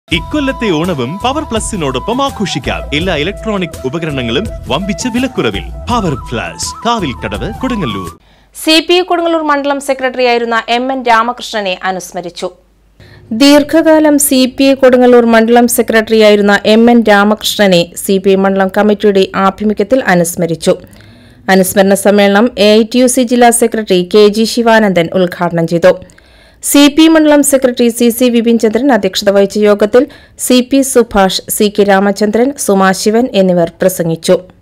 ഇക്കൊല്ലത്തെ ഓണവും പവർ പ്ലസിനോടൊപ്പം ആഘോഷിക്കാം എല്ലാ ഇലക്ട്രോണിക് ഉപകരണങ്ങളും വമ്പിച്ച വിലക്കുറവിൽ power plus Kavilkadavu Kodungallur C P I Kodungallur മണ്ഡലം സെക്രട്ടറിയായിരുന്ന എം എൻ രാമകൃഷ്ണനെ അനുസ്മരിച്ചു ദീർഘകാലം സി പി ഐ കൊടുങ്ങല്ലൂർ മണ്ഡലം സെക്രട്ടറിയായിരുന്ന എം എൻ രാമകൃഷ്ണനെ സി പി ഐ മണ്ഡലം കമ്മിറ്റിയുടെ ആഭിമുഖ്യത്തിൽ അനുസ്മരിച്ചു അനുസ്മരണ സമ്മേളനം A I T U C ജില്ലാ സെക്രട്ടറി കെ ജി ശിവാനന്ദൻ ഉദ്ഘാടനം ചെയ്തു സി പി മണ്ഡലം secretary C C Vipin Chandran അധ്യക്ഷത വഹിച്ച യോഗത്തിൽ C P Subhash C K Ramachandran Suma Sivan എന്നിവർ പ്രസംഗിച്ചു